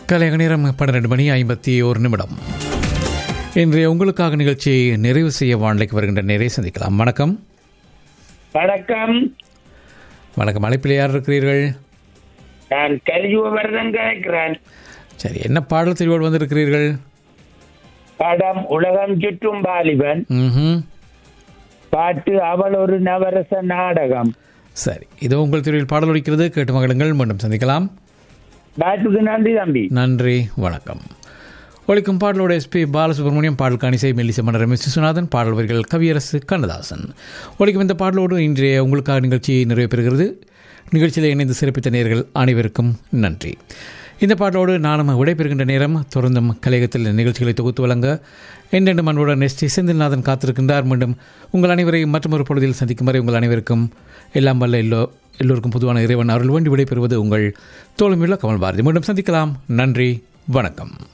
கலைய நேரம் பன்னிரண்டு மணி ஐம்பத்தி ஒரு நிமிடம் இன்றைய உங்களுக்காக நிகழ்ச்சியை நிறைவு செய்ய வானிலைக்கு வருகின்ற நேரை சந்திக்கலாம் வணக்கம் வணக்கம் வணக்கம் அழைப்பில் யார் இருக்கிறீர்கள் நான் கலியுகவர்தன் கேட்கிறேன் சரி என்ன பாடல் தெரிவோடு வந்திருக்கிறீர்கள் படம் உலகம் சுற்றும் வாலிபன் ம்ஹும். பாட்டு அவள் ஒரு நவரச நாடகம் சரி இதோ உங்கள் தெரிவில் பாடல் ஒலிக்கிறது கேட்டு மகளுங்கள் மீண்டும் சந்திக்கலாம் பாட்டுக்கு நன்றி தம்பி நன்றி வணக்கம் ஒழிக்கும் பாடலோட எஸ்பி பாலசுப்ரமணியம் பாடல் காணிசை மெல்லிசை மன்னர் ரமேஷ் விஸ்வநாதன் பாடல் வரிகள் கவியரசு கண்ணதாசன் ஒழிக்கும் இந்த பாடலோடு இன்றைய உங்களுக்காக நிகழ்ச்சி நிறைவு பெறுகிறது நிகழ்ச்சியில் இணைந்து சிறப்பித்த நேர்கள் அனைவருக்கும் நன்றி இந்த பாடலோடு நானும் விடைபெறுகின்ற நேரம் தொடர்ந்தும் கலையகத்தில் நிகழ்ச்சிகளை தொகுத்து வழங்க என்றென்று மண்புடன் எஸ் டி செந்தில்நாதன் காத்திருக்கின்றார் மீண்டும் உங்கள் அனைவரையும் மற்றொரு பொழுதில் சந்திக்கும் வரை உங்கள் அனைவருக்கும் எல்லாம் வல்ல எல்லோ எல்லோருக்கும் பொதுவான இறைவன் அருள் வேண்டி விடைபெறுவது உங்கள் தோழமையுள்ள கமல் பாரதி மீண்டும் சந்திக்கலாம் நன்றி வணக்கம்